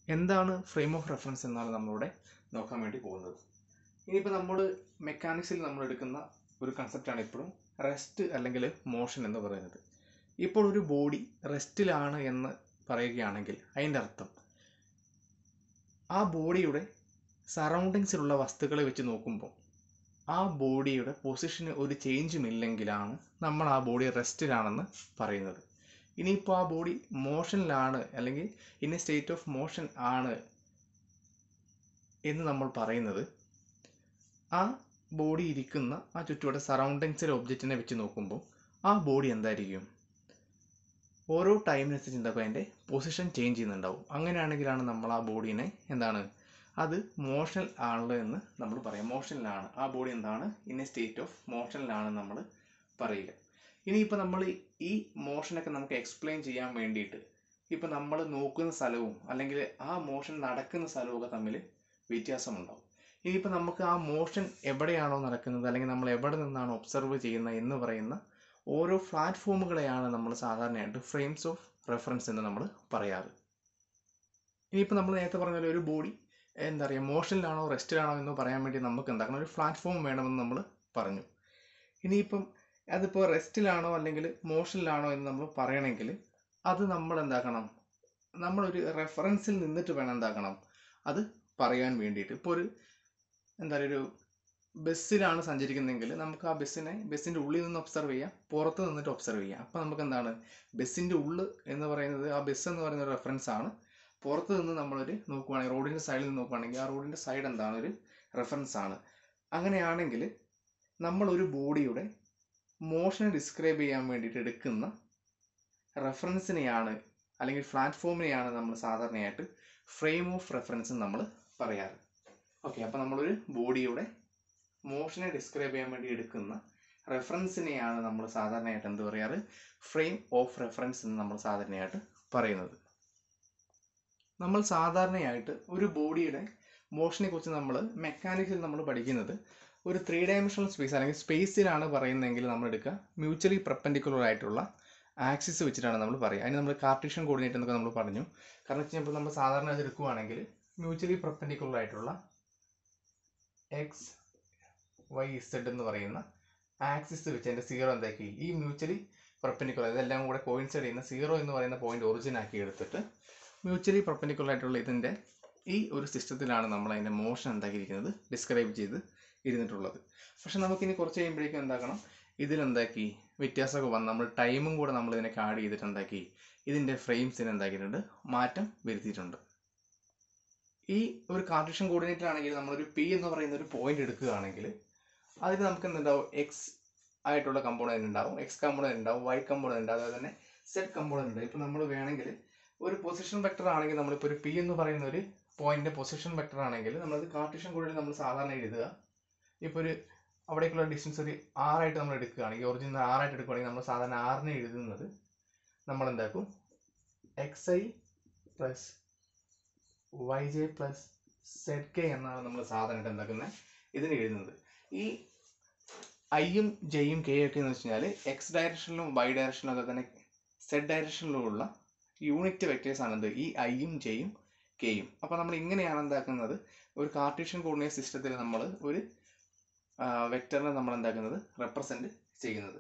എന്താണ് frame of reference എന്നാണ് നമ്മളിവിടെ നോക്കാൻ വേണ്ടി പോകുന്നത് ഇനിയിപ്പോൾ നമ്മൾ മെക്കാനിക്സിൽ നമ്മൾ എടുക്കുന്ന ഒരു കൺസെപ്റ്റാണ് ഇപ്പോഴും റെസ്റ്റ് അല്ലെങ്കിൽ മോഷൻ എന്ന് പറയുന്നത് ഇപ്പോൾ ഒരു ബോഡി റെസ്റ്റിലാണ് എന്ന് പറയുകയാണെങ്കിൽ അതിൻ്റെ അർത്ഥം ആ ബോഡിയുടെ സറൗണ്ടിങ്സിലുള്ള വസ്തുക്കളെ വെച്ച് നോക്കുമ്പോൾ ആ ബോഡിയുടെ പൊസിഷന് ഒരു ചേഞ്ചും ഇല്ലെങ്കിലാണ് നമ്മൾ ആ ബോഡി റെസ്റ്റിലാണെന്ന് പറയുന്നത് ഇനിയിപ്പോൾ ആ ബോഡി മോഷനിലാണ് അല്ലെങ്കിൽ in a state of motion ആണ് എന്ന് നമ്മൾ പറയുന്നത് ആ ബോഡി ഇരിക്കുന്ന ആ ചുറ്റുവട്ട സറൗണ്ടിങ്സിലെ ഒബ്ജക്റ്റിനെ വെച്ച് നോക്കുമ്പോൾ ആ ബോഡി എന്തായിരിക്കും ഓരോ ടൈമിനനുസരിച്ച് എന്താക്കും അതിൻ്റെ പൊസിഷൻ ചേഞ്ച് ചെയ്യുന്നുണ്ടാവും അങ്ങനെയാണെങ്കിലാണ് നമ്മൾ ആ ബോഡീനെ എന്താണ് അത് മോഷണൽ ആണ് എന്ന് നമ്മൾ പറയാം മോഷനിലാണ് ആ ബോഡി എന്താണ് ഇൻ എ സ്റ്റേറ്റ് ഓഫ് മോഷനിലാണ് നമ്മൾ പറയുക ഇനിയിപ്പോൾ നമ്മൾ ഈ മോഷനൊക്കെ നമുക്ക് എക്സ്പ്ലെയിൻ ചെയ്യാൻ വേണ്ടിയിട്ട് ഇപ്പം നമ്മൾ നോക്കുന്ന സ്ഥലവും അല്ലെങ്കിൽ ആ മോഷൻ നടക്കുന്ന സ്ഥലവും ഒക്കെ തമ്മിൽ വ്യത്യാസമുണ്ടാവും ഇനിയിപ്പോൾ നമുക്ക് ആ മോഷൻ എവിടെയാണോ നടക്കുന്നത് അല്ലെങ്കിൽ നമ്മൾ എവിടെ നിന്നാണ് ഒബ്സർവ് ചെയ്യുന്നത് എന്ന് പറയുന്ന ഓരോ പ്ലാറ്റ്ഫോമുകളെയാണ് നമ്മൾ സാധാരണയായിട്ട് ഫ്രെയിംസ് ഓഫ് റെഫറൻസ് എന്ന് നമ്മൾ പറയാറ് ഇനിയിപ്പോൾ നമ്മൾ നേരത്തെ പറഞ്ഞ പോലെ ഒരു ബോഡി എന്താ പറയുക മോഷനിലാണോ റെസ്റ്റിലാണോ എന്ന് പറയാൻ വേണ്ടി നമുക്ക് എന്താക്കണം ഒരു പ്ലാറ്റ്ഫോം വേണമെന്ന് നമ്മൾ പറഞ്ഞു ഇനിയിപ്പം അതിപ്പോൾ റെസ്റ്റിലാണോ അല്ലെങ്കിൽ മോഷനിലാണോ എന്ന് നമ്മൾ പറയണമെങ്കിൽ അത് നമ്മൾ എന്താക്കണം നമ്മളൊരു റെഫറൻസിൽ നിന്നിട്ട് വേണം എന്താക്കണം അത് പറയാൻ വേണ്ടിയിട്ട് ഇപ്പോൾ ഒരു എന്താ പറയുക ഒരു ബസ്സിലാണ് സഞ്ചരിക്കുന്നതെങ്കിൽ നമുക്ക് ആ ബസ്സിനെ ബസ്സിൻ്റെ ഉള്ളിൽ നിന്ന് ഒബ്സർവ് ചെയ്യാം പുറത്ത് നിന്നിട്ട് ഒബ്സർവ് ചെയ്യാം അപ്പോൾ നമുക്ക് എന്താണ് ബസ്സിൻ്റെ ഉള്ള് എന്ന് പറയുന്നത് ആ ബസ് എന്ന് പറയുന്ന ഒരു റെഫറൻസ് ആണ് പുറത്ത് നിന്ന് നമ്മളൊരു നോക്കുവാണെങ്കിൽ റോഡിൻ്റെ സൈഡിൽ നിന്ന് നോക്കുവാണെങ്കിൽ ആ റോഡിൻ്റെ സൈഡ് എന്താണ് ഒരു റെഫറൻസ് ആണ് അങ്ങനെയാണെങ്കിൽ നമ്മളൊരു ബോഡിയുടെ മോഷനെ ഡിസ്ക്രൈബ് ചെയ്യാൻ വേണ്ടിയിട്ട് എടുക്കുന്ന റെഫറൻസിനെയാണ് അല്ലെങ്കിൽ പ്ലാറ്റ്ഫോമിനെയാണ് നമ്മൾ സാധാരണയായിട്ട് ഫ്രെയിം ഓഫ് റെഫറൻസ് നമ്മൾ പറയാറ് ഓക്കെ അപ്പോൾ നമ്മളൊരു ബോഡിയുടെ മോഷനെ ഡിസ്ക്രൈബ് ചെയ്യാൻ വേണ്ടി എടുക്കുന്ന റെഫറൻസിനെയാണ് നമ്മൾ സാധാരണയായിട്ട് എന്ത് പറയാറ് ഫ്രെയിം ഓഫ് റെഫറൻസ് എന്ന് നമ്മൾ സാധാരണയായിട്ട് പറയുന്നത് നമ്മൾ സാധാരണയായിട്ട് ഒരു ബോഡിയുടെ മോഷനെ കുറിച്ച് നമ്മൾ മെക്കാനിക്സിൽ നമ്മൾ പഠിക്കുന്നത് ഒരു ത്രീ ഡയമെൻഷണൽ സ്പേസ് അല്ലെങ്കിൽ സ്പേസിലാണ് പറയുന്നതെങ്കിൽ നമ്മൾ എടുക്കുക മ്യൂച്വലി പെർപെൻഡിക്കുലർ ആയിട്ടുള്ള ആക്സിസ് വെച്ചിട്ടാണ് നമ്മൾ പറയുക അതിന് നമ്മൾ കാർട്ടീഷ്യൻ കോർഡിനേറ്റ് എന്നൊക്കെ നമ്മൾ പറഞ്ഞു കാരണം വെച്ച് കഴിഞ്ഞാൽ നമ്മൾ സാധാരണ അത് എടുക്കുകയാണെങ്കിൽ മ്യൂച്വലി പെർപെൻഡിക്കുലർ ആയിട്ടുള്ള എക്സ് വൈ ഇസഡ് എന്ന് പറയുന്ന ആക്സിസ് വെച്ച് അതിൻ്റെ സീറോ എന്താക്കി ഈ മ്യൂച്വലി പെർപെൻഡിക്കുലർ ഇതെല്ലാം കൂടെ കോയിൻസൈഡ് ചെയ്യുന്ന സീറോ എന്ന് പറയുന്ന പോയിന്റ് ഒറിജിൻ ആക്കി എടുത്തിട്ട് മ്യൂച്വലി പെർപെൻഡിക്കുലർ ആയിട്ടുള്ള ഇതിൻ്റെ ഈ ഒരു സിസ്റ്റത്തിലാണ് നമ്മൾ അതിൻ്റെ മോഷൻ എന്താക്കിയിരിക്കുന്നത് ഡിസ്ക്രൈബ് ചെയ്ത് ഇരുന്നിട്ടുള്ളത് പക്ഷെ നമുക്കിനി കുറച്ച് കഴിയുമ്പോഴേക്കും എന്താക്കണം ഇതിലെന്താക്കി വ്യത്യാസമൊക്കെ വന്ന് നമ്മൾ ടൈമും കൂടെ നമ്മൾ ഇതിനൊക്കെ ആഡ് ചെയ്തിട്ട് എന്താക്കി ഇതിൻ്റെ ഫ്രെയിംസിന് എന്താക്കിയിട്ടുണ്ട് മാറ്റം വരുത്തിയിട്ടുണ്ട് ഈ ഒരു കാർട്ടീഷ്യൻ കോർഡിനേറ്റർ ആണെങ്കിൽ നമ്മളൊരു പി എന്ന് പറയുന്ന ഒരു പോയിന്റ് എടുക്കുകയാണെങ്കിൽ അതിന് നമുക്ക് എന്തുണ്ടാവും എക്സ് ആയിട്ടുള്ള കമ്പോണൻറ്റ് ഉണ്ടാവും എക്സ് കമ്പോണൻറ്റ് ഉണ്ടാവും വൈ കമ്പോണൻറ്റ് ഉണ്ടാവും അതുപോലെ തന്നെ സെറ്റ് കമ്പോണൻറ്റ് ഉണ്ടാവും ഇപ്പോൾ നമ്മൾ വേണമെങ്കിൽ ഒരു പൊസിഷൻ വെക്ടർ ആണെങ്കിൽ നമ്മളിപ്പോൾ ഒരു പി എന്ന് പറയുന്ന ഒരു പോയിന്റിന്റെ പൊസിഷൻ വെക്ടർ ആണെങ്കിൽ നമ്മളത് കാർട്ടീഷ്യൻ കോർഡിനേറ്റ് നമ്മൾ സാധാരണ എഴുതുക ഇപ്പോൾ ഒരു അവിടേക്കുള്ള ഡിസ്റ്റൻസ് ഒരു ആറായിട്ട് നമ്മൾ എടുക്കുകയാണെങ്കിൽ ഒറിജിനൽ ആറായിട്ട് എടുക്കുകയാണെങ്കിൽ നമ്മൾ സാധാരണ ആറിനെ എഴുതുന്നത് നമ്മൾ എന്താക്കും X I plus Y J plus Z K എന്നാണ് നമ്മൾ സാധാരണയായിട്ട് എന്താക്കുന്നത് ഇതിന് എഴുതുന്നത് ഈ ഐയും ജെയും കെയും ഒക്കെ എന്ന് വെച്ച് കഴിഞ്ഞാൽ എക്സ് ഡയറക്ഷനിലും വൈ ഡയറക്ഷനിലും ഒക്കെ തന്നെ സെഡ് ഡയറക്ഷനിലുമുള്ള യൂണിറ്റ് വെക്ടേഴ്സ് ആണെന്ത് ഈ ഐയും ജെയും കെയും അപ്പോൾ നമ്മൾ ഇങ്ങനെയാണ് എന്താക്കുന്നത് ഒരു കാർട്ടീഷ്യൻ കോർഡിനേറ്റ് സിസ്റ്റത്തിൽ നമ്മൾ ഒരു വെക്ടറിനെ നമ്മൾ എന്താക്കുന്നത് റെപ്രസെൻറ്റ് ചെയ്യുന്നത്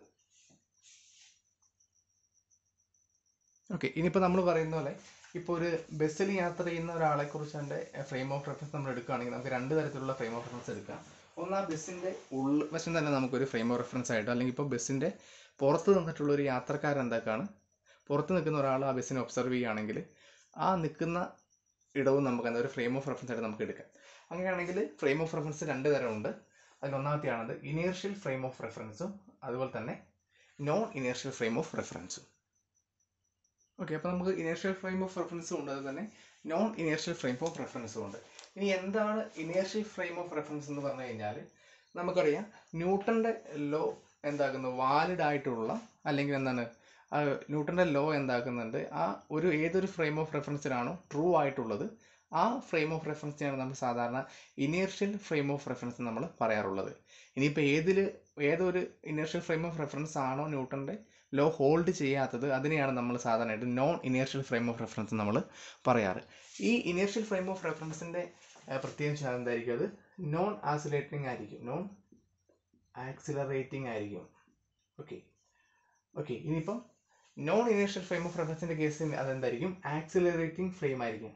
ഓക്കെ ഇനിയിപ്പോൾ നമ്മൾ പറയുന്ന പോലെ ഇപ്പോൾ ഒരു ബസ്സിൽ യാത്ര ചെയ്യുന്ന ഒരാളെ കുറിച്ച് അതിൻ്റെ ഫ്രെയിം ഓഫ് റെഫറൻസ് നമ്മൾ എടുക്കുകയാണെങ്കിൽ നമുക്ക് രണ്ട് തരത്തിലുള്ള ഫ്രെയിം ഓഫ് റെഫറൻസ് എടുക്കാം ഒന്ന് ആ ബസ്സിൻ്റെ ഉൾവശം തന്നെ നമുക്കൊരു ഫ്രെയിം ഓഫ് റെഫറൻസ് ആയിട്ട് അല്ലെങ്കിൽ ഇപ്പോൾ ബസ്സിൻ്റെ പുറത്ത് നിന്നിട്ടുള്ള ഒരു യാത്രക്കാരൻ എന്താക്കാണ് പുറത്ത് നിൽക്കുന്ന ഒരാൾ ആ ബസ്സിനെ ഒബ്സർവ് ചെയ്യുകയാണെങ്കിൽ ആ നിൽക്കുന്ന ഇടവും നമുക്ക് എന്താ ഒരു ഫ്രെയിം ഓഫ് റെഫറൻസ് ആയിട്ട് നമുക്ക് എടുക്കാം അങ്ങനെയാണെങ്കിൽ ഫ്രെയിം ഓഫ് റെഫറൻസ് രണ്ട് തരമുണ്ട് അതിൽ ഒന്നാമത്തെയാണത് ഇനേർഷ്യൽ ഫ്രെയിം ഓഫ് റെഫറൻസും അതുപോലെ തന്നെ നോൺ ഇനേർഷ്യൽ ഫ്രെയിം ഓഫ് റെഫറൻസും ഓക്കെ അപ്പോൾ നമുക്ക് ഇനേർഷ്യൽ ഫ്രെയിം ഓഫ് റെഫറൻസും ഉണ്ട് അതുപോലെ തന്നെ നോൺ ഇനേർഷ്യൽ ഫ്രെയിം ഓഫ് റെഫറൻസും ഉണ്ട് ഇനി എന്താണ് ഇനേർഷ്യൽ ഫ്രെയിം ഓഫ് റെഫറൻസ് എന്ന് പറഞ്ഞു കഴിഞ്ഞാൽ നമുക്കറിയാം ന്യൂട്ടൻ്റെ ലോ എന്താക്കുന്നു വാലിഡ് ആയിട്ടുള്ള അല്ലെങ്കിൽ എന്താണ് ന്യൂട്ടൻ്റെ ലോ എന്താക്കുന്നുണ്ട് ആ ഒരു ഏതൊരു ഫ്രെയിം ഓഫ് റെഫറൻസിലാണോ ട്രൂ ആയിട്ടുള്ളത് ആ ഫ്രെയിം ഓഫ് റെഫറൻസിനെയാണ് നമ്മൾ സാധാരണ ഇനേർഷ്യൽ ഫ്രെയിം ഓഫ് റെഫറൻസ് നമ്മൾ പറയാറുള്ളത് ഇനിയിപ്പോൾ ഏതിൽ ഏതൊരു ഇനേർഷ്യൽ ഫ്രെയിം ഓഫ് റെഫറൻസ് ആണോ ന്യൂട്ടൻ്റെ ലോ ഹോൾഡ് ചെയ്യാത്തത് അതിനെയാണ് നമ്മൾ സാധാരണയായിട്ട് non inertial frame of reference നമ്മൾ പറയാറ് ഈ ഇനേർഷ്യൽ ഫ്രെയിം ഓഫ് റെഫറൻസിൻ്റെ പ്രത്യേകിച്ച് എന്തായിരിക്കും അത് നോൺ ആക്സിലേറ്റിംഗ് ആയിരിക്കും നോൺ ആക്സിലറേറ്റിംഗ് ആയിരിക്കും ഓക്കെ ഓക്കെ ഇനിയിപ്പം നോൺ ഇനേർഷ്യൽ ഫ്രെയിം ഓഫ് റെഫറൻസിൻ്റെ കേസിൽ അതെന്തായിരിക്കും ആക്സിലറേറ്റിംഗ് ഫ്രെയിം ആയിരിക്കും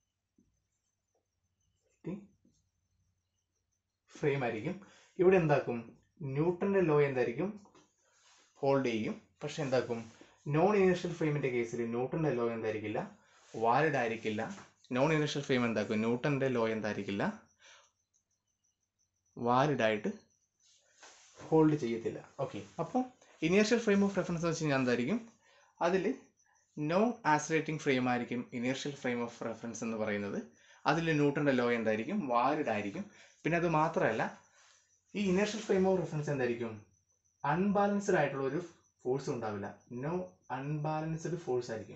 ഫ്രെയിം ആയിരിക്കും ഇവിടെ എന്താക്കും ന്യൂട്ടന്റെ ലോ എന്തായിരിക്കും ഹോൾഡ് ചെയ്യും പക്ഷെ എന്താക്കും നോൺ ഇനേർഷ്യൽ ഫ്രെയിമിന്റെ കേസിൽ ന്യൂട്ടന്റെ ലോ എന്തായിരിക്കില്ല വാലിഡ് ആയിരിക്കില്ല നോൺ ഇനേർഷ്യൽ ഫ്രെയിം എന്താക്കും ന്യൂട്ടന്റെ ലോ എന്തായിരിക്കില്ല വാലിഡ് ആയിട്ട് ഹോൾഡ് ചെയ്യത്തില്ല ഓക്കെ അപ്പോൾ ഇനേർഷ്യൽ ഫ്രെയിം ഓഫ് റെഫറൻസ് വെച്ച് കഴിഞ്ഞാൽ എന്തായിരിക്കും അതിൽ നോൺ ആസിലേറ്റിംഗ് ഫ്രെയിം ആയിരിക്കും ഇനേർഷ്യൽ ഫ്രെയിം ഓഫ് റെഫറൻസ് എന്ന് പറയുന്നത് അതിൽ ന്യൂട്ടന്റെ ലോ എന്തായിരിക്കും വാലിഡ് ആയിരിക്കും പിന്നെ അത് മാത്രമല്ല ഈ ഇനേർഷ്യൽ ഫ്രെയിം ഓഫ് റെഫറൻസ് എന്തായിരിക്കും അൺബാലൻസ്ഡ് ആയിട്ടുള്ള ഒരു ഫോഴ്സ് ഉണ്ടാവില്ല നോ അൺബാലൻസ്ഡ് ഫോഴ്സ് ആയിരിക്കും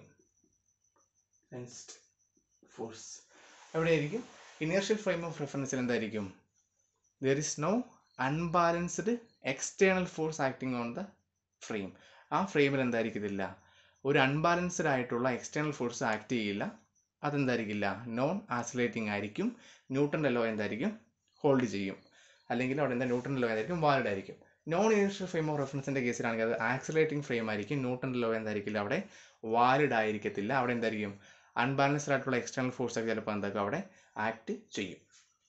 ഫോഴ്സ് എവിടെയായിരിക്കും ഇനേർഷ്യൽ ഫ്രെയിം ഓഫ് റെഫറൻസിൽ എന്തായിരിക്കും there is no unbalanced external force acting on the frame ആ ഫ്രെയിമിൽ എന്തായിരിക്കത്തില്ല ഒരു അൺബാലൻസ്ഡ് ആയിട്ടുള്ള എക്സ്റ്റേണൽ ഫോഴ്സ് ആക്ട് ചെയ്യില്ല അതെന്തായിരിക്കില്ല നോൺ ആസിലേറ്റിംഗ് ആയിരിക്കും ന്യൂട്ടൻ്റെ ലോ എന്തായിരിക്കും ഹോൾഡ് ചെയ്യും അല്ലെങ്കിൽ അവിടെ എന്താ ന്യൂട്ടൻ്റെ ലോ എന്തായിരിക്കും വാലിഡ് ആയിരിക്കും നോൺ ഇനേർഷ്യൽ ഫ്രെയിം ഓഫ് റെഫറൻസിൻ്റെ കേസിലാണെങ്കിൽ അത് ആക്സിലേറ്റിംഗ് ഫ്രെയിം ആയിരിക്കും ന്യൂട്ടൻ്റെ ലോ എന്തായിരിക്കില്ല അവിടെ വാലിഡ് ആയിരിക്കത്തില്ല അവിടെ എന്തായിരിക്കും അൺബാലൻസ്ഡ് ആയിട്ടുള്ള എക്സ്റ്റേണൽ ഫോഴ്സ് ഒക്കെ ചിലപ്പോൾ എന്താക്കും അവിടെ ആക്ട് ചെയ്യും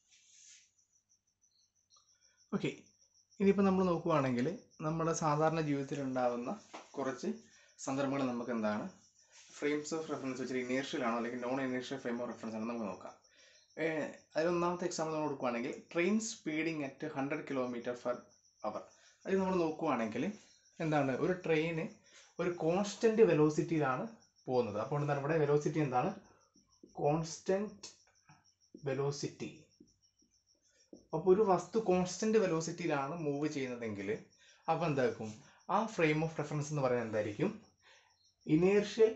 ഓക്കെ ഇനിയിപ്പോൾ നമ്മൾ നോക്കുവാണെങ്കിൽ നമ്മുടെ സാധാരണ ജീവിതത്തിൽ ഉണ്ടാകുന്ന കുറച്ച് സന്ദർഭങ്ങൾ നമുക്ക് എന്താണ് ഫ്രെയിംസ് ഓഫ് റെഫറൻസ് വെച്ചിട്ട് ഇനേർഷ്യൽ ആണോ അല്ലെങ്കിൽ non inertial frame of reference ആണോ നമുക്ക് നോക്കാം അതിൽ ഒന്നാമത്തെ എക്സാമ്പിൾ നമ്മൾ കൊടുക്കുകയാണെങ്കിൽ train speeding at hundred kilometre per hour അത് നമ്മൾ നോക്കുവാണെങ്കിൽ എന്താണ് ഒരു ട്രെയിന് ഒരു കോൺസ്റ്റന്റ് വെലോസിറ്റിയിലാണ് പോകുന്നത് അപ്പോൾ എന്താണ് ഇവിടെ വെലോസിറ്റി എന്താണ് കോൺസ്റ്റന്റ് വെലോസിറ്റി അപ്പോൾ ഒരു വസ്തു കോൺസ്റ്റന്റ് വെലോസിറ്റിയിലാണ് മൂവ് ചെയ്യുന്നതെങ്കിൽ അപ്പോൾ എന്താക്കും ആ ഫ്രെയിം ഓഫ് റെഫറൻസ് എന്ന് പറയുന്നത് എന്തായിരിക്കും ഇനേർഷ്യൽ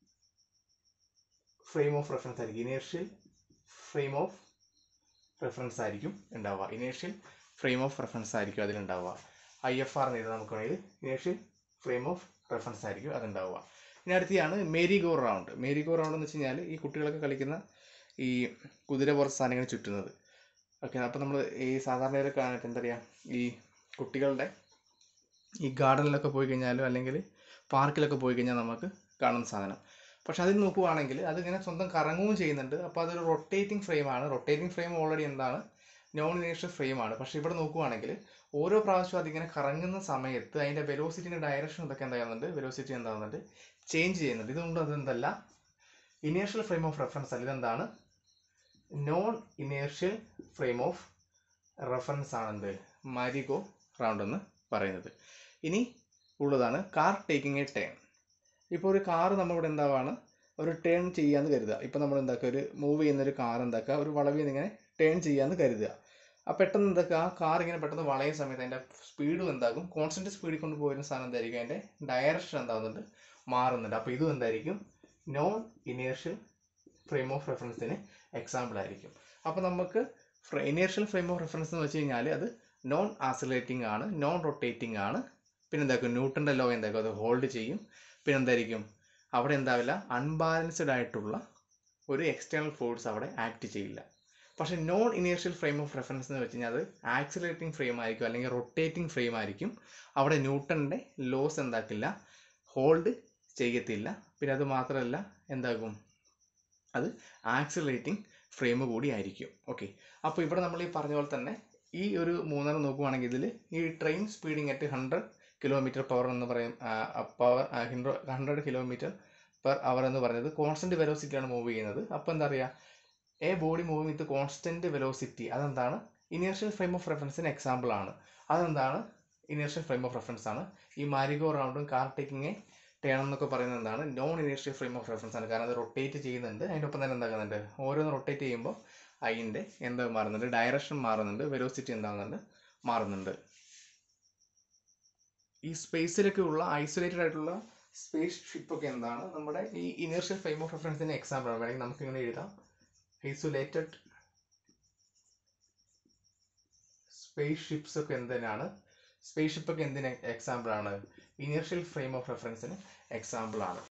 ഫ്രെയിം ഓഫ് റെഫറൻസ് ആയിരിക്കും ഇനേർഷ്യൽ ഫ്രെയിം ഓഫ് റെഫറൻസ് ആയിരിക്കും ഉണ്ടാവുക ഇനേർഷ്യൽ ഫ്രെയിം ഓഫ് റെഫറൻസ് ആയിരിക്കും അതിലുണ്ടാവുക ഐ എഫ് ആർ എന്ന് നമുക്ക് വേണമെങ്കിൽ ഇനേർഷ്യൽ ഫ്രെയിം ഓഫ് റെഫറൻസ് ആയിരിക്കും അതുണ്ടാവുക ഇനി അടുത്തെയാണ് merry go round merry go round എന്ന് വെച്ച് കഴിഞ്ഞാൽ ഈ കുട്ടികളൊക്കെ കളിക്കുന്ന ഈ കുതിര പുറത്ത് സാധനങ്ങൾ ചുറ്റുന്നത് ഓക്കെ അപ്പോൾ നമ്മൾ ഈ സാധാരണ കാണാനായിട്ട് എന്താ പറയുക ഈ കുട്ടികളുടെ ഈ ഗാർഡനിലൊക്കെ പോയി കഴിഞ്ഞാലും അല്ലെങ്കിൽ പാർക്കിലൊക്കെ പോയി കഴിഞ്ഞാൽ നമുക്ക് കാണുന്ന സാധനം പക്ഷെ അതിൽ നോക്കുവാണെങ്കിൽ അതിങ്ങനെ സ്വന്തം കറങ്ങുകയും ചെയ്യുന്നുണ്ട് അപ്പോൾ അതൊരു റൊട്ടേറ്റിംഗ് ഫ്രെയിമാണ് റൊട്ടേറ്റിംഗ് ഫ്രെയിം ഓൾറെഡി എന്താണ് നോൺ ഇനേഷ്യൽ ഫ്രെയിമാണ് പക്ഷെ ഇവിടെ നോക്കുവാണെങ്കിൽ ഓരോ പ്രാവശ്യവും അതിങ്ങനെ കറങ്ങുന്ന സമയത്ത് അതിൻ്റെ വെലോസിറ്റിൻ്റെ ഡയറക്ഷൻ ഇതൊക്കെ എന്താകുന്നുണ്ട് വെലോസിറ്റി എന്താകുന്നുണ്ട് ചേഞ്ച് ചെയ്യുന്നുണ്ട് ഇതുകൊണ്ട് അതെന്തല്ല ഇനേഷ്യൽ ഫ്രെയിം ഓഫ് റെഫറൻസ് അല്ല ഇതെന്താണ് non inertial frame of reference ആണെന്ത് മാരിഗോ റൗണ്ട് എന്ന് പറയുന്നത് ഇനി ഉള്ളതാണ് കാർ ടേക്കിംഗ് എ ടേൺ ഇപ്പോൾ ഒരു കാർ നമ്മളിവിടെ എന്താവാണ് ഒരു ടേൺ ചെയ്യാന്ന് കരുതുക ഇപ്പോൾ നമ്മൾ എന്താക്കുക ഒരു മൂവ് ചെയ്യുന്ന ഒരു കാർ എന്താക്കുക ഒരു വളവിൽ നിന്ന് ഇങ്ങനെ ടേൺ ചെയ്യാന്ന് കരുതുക ആ പെട്ടെന്ന് എന്താക്കുക ആ കാർ ഇങ്ങനെ പെട്ടെന്ന് വളയുന്ന സമയത്ത് അതിൻ്റെ സ്പീഡും എന്താകും കോൺസ്റ്റൻറ്റ് സ്പീഡിൽ കൊണ്ട് പോയിരുന്ന സാധനം എന്തായിരിക്കും അതിൻ്റെ ഡയറക്ഷൻ എന്താകുന്നുണ്ട് മാറുന്നുണ്ട് അപ്പോൾ ഇതും എന്തായിരിക്കും നോൺ ഇനേർഷ്യൽ ഫ്രെയിം ഓഫ് റെഫറൻസിന് എക്സാമ്പിൾ ആയിരിക്കും അപ്പോൾ നമുക്ക് ഇനേർഷ്യൽ ഫ്രെയിം ഓഫ് റെഫറൻസ് എന്ന് വെച്ച് കഴിഞ്ഞാൽ അത് നോൺ ആസിലേറ്റിംഗ് ആണ് നോൺ റൊട്ടേറ്റിംഗ് ആണ് പിന്നെ എന്താക്കും ന്യൂട്ടൻ്റെ ലോ എന്താക്കും അത് ഹോൾഡ് ചെയ്യും പിന്നെ എന്തായിരിക്കും അവിടെ എന്താവില്ല അൺബാലൻസ്ഡ് ആയിട്ടുള്ള ഒരു എക്സ്റ്റേണൽ ഫോഴ്സ് അവിടെ ആക്ട് ചെയ്യില്ല പക്ഷേ non inertial frame of reference എന്ന് വെച്ച് കഴിഞ്ഞാൽ അത് ആക്സിലേറ്റിംഗ് ഫ്രെയിം ആയിരിക്കും അല്ലെങ്കിൽ റൊട്ടേറ്റിംഗ് ഫ്രെയിം ആയിരിക്കും അവിടെ ന്യൂട്ടൻ്റെ ലോസ് എന്താക്കില്ല ഹോൾഡ് ചെയ്യത്തില്ല പിന്നെ അത് മാത്രമല്ല എന്താകും അത് ആക്സിലേറ്റിംഗ് ഫ്രെയിം കൂടി ആയിരിക്കും ഓക്കെ അപ്പോൾ ഇവിടെ നമ്മൾ ഈ പറഞ്ഞ പോലെ തന്നെ ഈ ഒരു മൂന്നെണ്ണം നോക്കുവാണെങ്കിൽ ഇതിൽ ഈ train speeding at hundred kilometre power എന്ന് പറയും power hundred kilometre per hour എന്ന് പറയുന്നത് കോൺസ്റ്റന്റ് വെലോസിറ്റിയാണ് മൂവ് ചെയ്യുന്നത് അപ്പോൾ എന്താ പറയുക a body moving with constant velocity അതെന്താണ് ഇനേർഷ്യൽ ഫ്രെയിം ഓഫ് റെഫറൻസിന് എക്സാമ്പിൾ ആണ് അതെന്താണ് ഇനേർഷ്യൽ ഫ്രെയിം ഓഫ് റെഫറൻസ് ആണ് ഈ മാരിഗോ റൗണ്ടും കാർ ടേക്കിങ് ടേൺ എന്നൊക്കെ പറയുന്നത് എന്താണ് non inertial frame of reference ആണ് കാരണം അത് റൊട്ടേറ്റ് ചെയ്യുന്നുണ്ട് അതിൻ്റെ ഒപ്പം തന്നെ എന്താകുന്നുണ്ട് ഓരോന്ന് റൊട്ടേറ്റ് ചെയ്യുമ്പോൾ അതിൻ്റെ എന്താ മാറുന്നുണ്ട് ഡയറക്ഷൻ മാറുന്നുണ്ട് വെലോസിറ്റി എന്താകുന്നുണ്ട് മാറുന്നുണ്ട് ഈ സ്പേസിലൊക്കെ ഉള്ള ഐസൊലേറ്റഡ് ആയിട്ടുള്ള സ്പേസ് ഷിപ്പ് ഒക്കെ എന്താണ് നമ്മുടെ ഈ ഇനേർഷ്യൽ ഫ്രെയിം ഓഫ് റെഫറൻസിന്റെ എക്സാമ്പിൾ ആണ് വേണമെങ്കിൽ നമുക്ക് ഇങ്ങനെ എഴുതാം ഐസൊലേറ്റഡ് സ്പേസ് ഷിപ്സ് ഒക്കെ എന്തിനാണ് സ്പേസ് ഷിപ്പ് ഒക്കെ എന്തിന് എക്സാമ്പിൾ ആണ് ഇനീഷ്യൽ ഫ്രെയിം ഓഫ് റെഫറൻസിന് എക്സാമ്പിൾ ആണ്